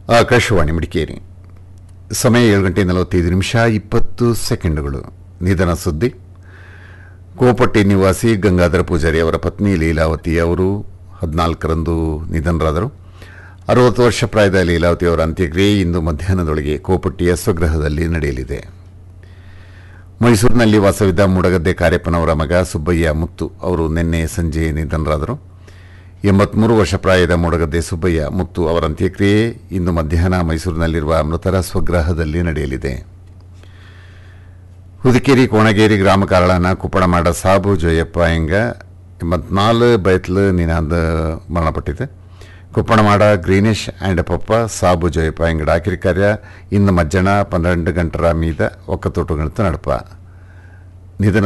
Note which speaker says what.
Speaker 1: ಆಕಾಶವಾಣಿ ಮಡಿಕೇರಿ ಸಮಯ ಏಳು ಗಂಟೆ ನಲವತ್ತೈದು ನಿಮಿಷ ಇಪ್ಪತ್ತು ಸೆಕೆಂಡುಗಳು ನಿಧನ ಸುದ್ದಿ ಕೋಪಟ್ಟಿ ನಿವಾಸಿ ಗಂಗಾಧರ ಪೂಜಾರಿ ಅವರ ಪತ್ನಿ ಲೀಲಾವತಿ ಅವರು ಹದಿನಾಲ್ಕರಂದು ನಿಧನರಾದರು ಅರವತ್ತು ವರ್ಷ ಪ್ರಾಯದ ಲೀಲಾವತಿ ಅವರ ಅಂತ್ಯಕ್ರಿಯೆ ಇಂದು ಮಧ್ಯಾಹ್ನದೊಳಗೆ ಕೋಪಟ್ಟಿಯ ಸ್ವಗೃಹದಲ್ಲಿ ನಡೆಯಲಿದೆ ಮೈಸೂರಿನಲ್ಲಿ ವಾಸವಿದ್ದ ಮೂಡಗದ್ದೆ ಕಾರ್ಯಪ್ಪನವರ ಮಗ ಸುಬ್ಬಯ್ಯ ಮುತ್ತು ಅವರು ನಿನ್ನೆ ಸಂಜೆ ನಿಧನರಾದರು ಎಂಬತ್ಮೂರು ವರ್ಷ ಪ್ರಾಯದ ಮೂಡಗದ್ದೆ ಸುಬ್ಬಯ್ಯ ಮುತ್ತು ಅವರ ಅಂತ್ಯಕ್ರಿಯೆ ಇಂದು ಮಧ್ಯಾಹ್ನ ಮೈಸೂರಿನಲ್ಲಿರುವ ಮೃತರ ಸ್ವಗ್ರಹದಲ್ಲಿ ನಡೆಯಲಿದೆ ಹುದಿಕೇರಿ ಕೋಣಗೇರಿ ಗ್ರಾಮ ಕಾರಳನ ಕುಪ್ಪಣಮಾಡ ಸಾಬು ಜಯಪ್ಪ ಎಂಗ ಎಂಬತ್ನಾಲು ಬೈತ್ಲು ನಿನಾದ ಮರಣಪಟ್ಟಿದೆ ಕುಪ್ಪಣಮಾಡ ಗ್ರೀನಿಶ್ ಆ್ಯಂಡ್ ಪಪ್ಪ ಸಾಬು ಜಯಪ್ಪ ಎಂಗ ಡಾಕಿರಿ ಕಾರ್ಯ ಇಂದು ಮಧ್ಯಾಹ್ನ ಪನ್ನೆರಡು ಗಂಟರ ಮೀದ ಒಕ್ಕತೋಟುಗಳಂತ ನಡಪ ನಿಧನ